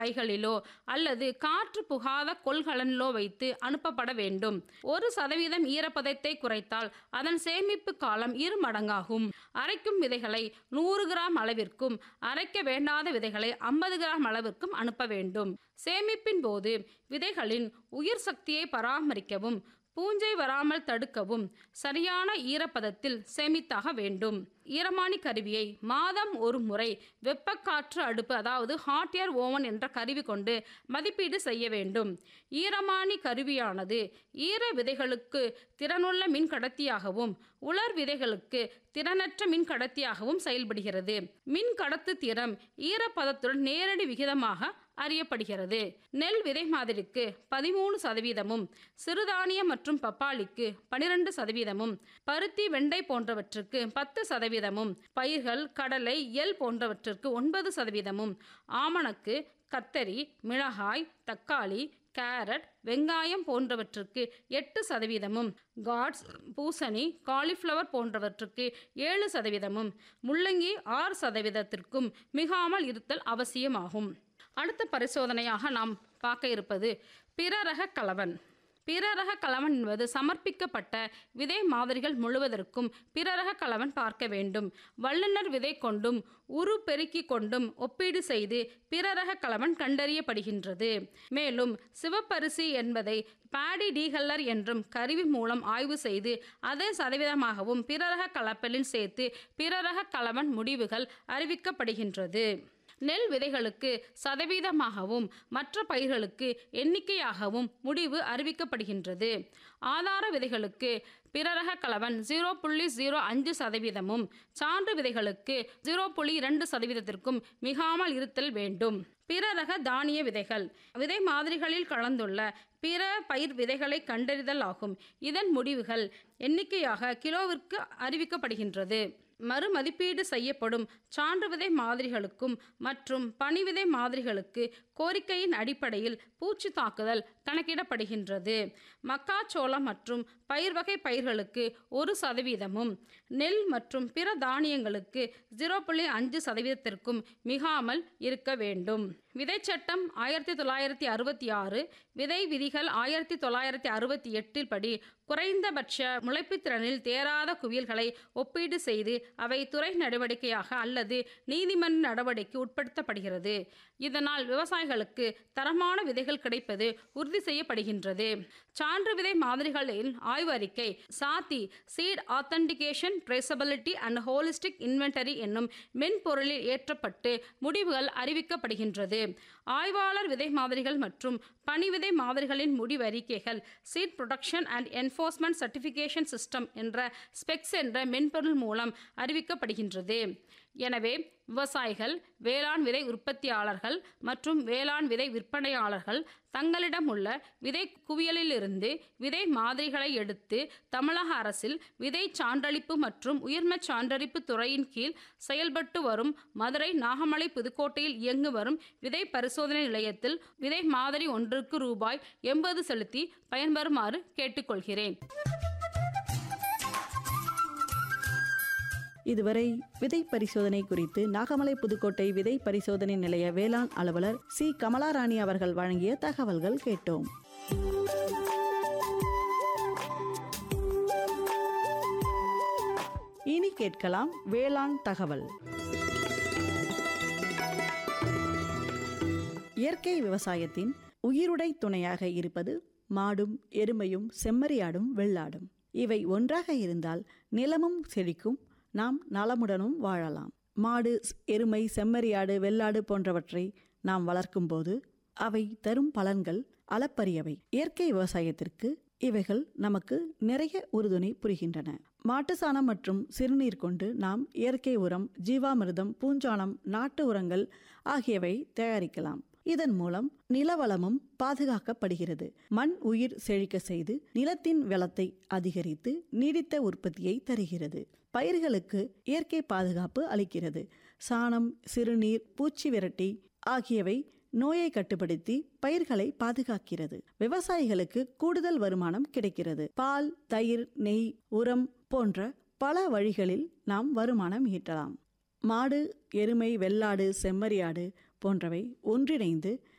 பைகளிலோ அல்லது காற்று புகாத கொள்கலனிலோ வைத்து அனுப்பப்பட வேண்டும் ஒரு சதவீதம் ஈரப்பதத்தை குறைத்தால் அதன் சேமிப்பு காலம் இரு மடங்காகும் அரைக்கும் விதைகளை நூறு கிராம் அளவிற்கும் அரைக்க வேண்டாத விதைகளை ஐம்பது கிராம் அளவிற்கும் அனுப்ப வேண்டும் சேமிப்பின் போது விதைகளின் உயிர் சக்தியை பராமரிக்கவும் பூஞ்சை வராமல் தடுக்கவும் சரியான ஈரப்பதத்தில் சேமித்தாக வேண்டும் ஈரமானி கருவியை மாதம் ஒரு முறை வெப்பக்காற்று அடுப்பு அதாவது ஹாட் ஏர் ஓவன் என்ற கருவி கொண்டு மதிப்பீடு செய்ய வேண்டும் ஈரமானி கருவியானது ஈர விதைகளுக்கு திறனுள்ள மின் கடத்தியாகவும் உலர் விதைகளுக்கு திறனற்ற மின் கடத்தியாகவும் செயல்படுகிறது மின் கடத்து திறம் ஈரப்பதத்துடன் நேரடி விகிதமாக அறியப்படுகிறது நெல் விதை மாதிரிக்கு பதிமூணு சதவீதமும் சிறுதானியம் மற்றும் பப்பாளிக்கு பனிரெண்டு சதவீதமும் பருத்தி வெண்டை போன்றவற்றுக்கு பத்து சதவீதமும் பயிர்கள் கடலை எல் போன்றவற்றிற்கு ஒன்பது சதவீதமும் ஆமணக்கு கத்தரி மிளகாய் தக்காளி கேரட் வெங்காயம் போன்றவற்றுக்கு எட்டு சதவீதமும் காட்ஸ் பூசணி காலிஃப்ளவர் போன்றவற்றுக்கு ஏழு சதவீதமும் முள்ளங்கி ஆறு சதவீதத்திற்கும் மிகாமல் இருத்தல் அவசியமாகும் அடுத்த பரிசோதனையாக நாம் பார்க்க இருப்பது பிறரக கலவன் பிறரக கலவன் என்பது சமர்ப்பிக்கப்பட்ட விதை மாதிரிகள் முழுவதற்கும் பிறரக கலவன் பார்க்க வேண்டும் வல்லுநர் விதை கொண்டும் உரு பெருக்கி கொண்டும் ஒப்பீடு செய்து பிறரக கலவன் கண்டறியப்படுகின்றது மேலும் சிவப்பரிசி என்பதை பாடி டீகல்லர் என்றும் கருவி மூலம் ஆய்வு செய்து அதே சதவீதமாகவும் பிறரக கலப்பலில் சேர்த்து பிறரக கலவன் முடிவுகள் அறிவிக்கப்படுகின்றது நெல் விதைகளுக்கு சதவீதமாகவும் மற்ற பயிர்களுக்கு எண்ணிக்கையாகவும் முடிவு அறிவிக்கப்படுகின்றது ஆதார விதைகளுக்கு பிறரக கலவன் ஜீரோ புள்ளி ஜீரோ அஞ்சு சதவீதமும் சான்று விதைகளுக்கு ஜீரோ புள்ளி இரண்டு சதவீதத்திற்கும் மிகாமல் இருத்தல் வேண்டும் பிறரக தானிய விதைகள் விதை மாதிரிகளில் கலந்துள்ள பிற பயிர் விதைகளை கண்டறிதல் ஆகும் இதன் முடிவுகள் எண்ணிக்கையாக கிலோவிற்கு அறிவிக்கப்படுகின்றது மறுமதிப்பீடு செய்யப்படும் சான்று விதை மாதிரிகளுக்கும் மற்றும் பனி விதை மாதிரிகளுக்கு கோரிக்கையின் அடிப்படையில் பூச்சி தாக்குதல் கணக்கிடப்படுகின்றது மக்காச்சோளம் மற்றும் பயிர் வகை பயிர்களுக்கு ஒரு சதவீதமும் நெல் மற்றும் பிற தானியங்களுக்கு ஜீரோ புள்ளி அஞ்சு சதவீதத்திற்கும் மிகாமல் இருக்க வேண்டும் விதை சட்டம் ஆயிரத்தி தொள்ளாயிரத்தி அறுபத்தி ஆறு விதை விதிகள் ஆயிரத்தி தொள்ளாயிரத்தி அறுபத்தி எட்டில் படி குறைந்தபட்ச முளைப்புத்திறனில் தேராத குவியல்களை ஒப்பீடு செய்து அவை துறை நடவடிக்கையாக அல்லது நீதிமன்ற நடவடிக்கை உட்படுத்தப்படுகிறது இதனால் விவசாயிகளுக்கு தரமான விதைகள் கிடைப்பது உறுதி செய்யப்படுகின்றது சான்று விதை மாதிரிகளின் ஆய்வு அறிக்கை SATHI seed authentication traceability and holistic inventory என்னும் மென்பொருளில் ஏற்றப்பட்டு முடிவுகள் அறிவிக்கப்படுகின்றது ஆய்வாளர் விதை மாதிரிகள் மற்றும் பனி விதை மாதிரிகளின் முடிவு அறிக்கைகள் seed production and enforcement certification system என்ற ஸ்பெக்ஸ் என்ற மென்பொருள் மூலம் அறிவிக்கப்படுகின்றது எனவே விவசாயிகள் வேளாண் விதை உற்பத்தியாளர்கள் மற்றும் வேளாண் விதை விற்பனையாளர்கள் தங்களிடம் உள்ள விதை குவியலிலிருந்து விதை மாதிரிகளை எடுத்து தமிழக அரசில் விதை சான்றளிப்பு மற்றும் உயர்மச் சான்றளிப்பு துறையின் கீழ் செயல்பட்டு வரும் மதுரை நாகமலை புதுக்கோட்டையில் இயங்கு வரும் விதை பரிசோதனை நிலையத்தில் விதை மாதிரி ஒன்றுக்கு ரூபாய் எண்பது செலுத்தி பயன்பெறுமாறு கேட்டுக்கொள்கிறேன் இதுவரை விதை பரிசோதனை குறித்து நாகமலை புதுக்கோட்டை விதை பரிசோதனை நிலைய வேளாண் அலுவலர் சி கமலாராணி அவர்கள் வழங்கிய தகவல்கள் கேட்டோம் இனி கேட்கலாம் வேளாண் தகவல் இயற்கை விவசாயத்தின் உயிருடை துணையாக இருப்பது மாடும் எருமையும் செம்மறியாடும் வெள்ளாடும் இவை ஒன்றாக இருந்தால் நிலமும் செழிக்கும் நாம் நலமுடனும் வாழலாம் மாடு எருமை செம்மறியாடு வெள்ளாடு போன்றவற்றை நாம் வளர்க்கும்போது அவை தரும் பலன்கள் அளப்பரியவை இயற்கை விவசாயத்திற்கு இவைகள் நமக்கு நிறைய உறுதுணை புரிகின்றன மாட்டு சாணம் மற்றும் சிறுநீர் கொண்டு நாம் இயற்கை உரம் ஜீவாமிர்தம் பூஞ்சாணம் நாட்டு உரங்கள் ஆகியவை தயாரிக்கலாம் இதன் மூலம் நிலவளமும் பாதுகாக்கப்படுகிறது மண் உயிர் செழிக்க செய்து நிலத்தின் வளத்தை அதிகரித்து நீடித்த உற்பத்தியை தருகிறது பயிர்களுக்கு இயற்கை பாதுகாப்பு அளிக்கிறது சாணம் சிறுநீர் பூச்சி விரட்டி ஆகியவை நோயை கட்டுப்படுத்தி பயிர்களை பாதுகாக்கிறது விவசாயிகளுக்கு கூடுதல் வருமானம் கிடைக்கிறது பால் தயிர் நெய் உரம் போன்ற பல வழிகளில் நாம் வருமானம் ஈட்டலாம் மாடு எருமை வெள்ளாடு செம்மறியாடு போன்றவை ஒன்றிணைந்து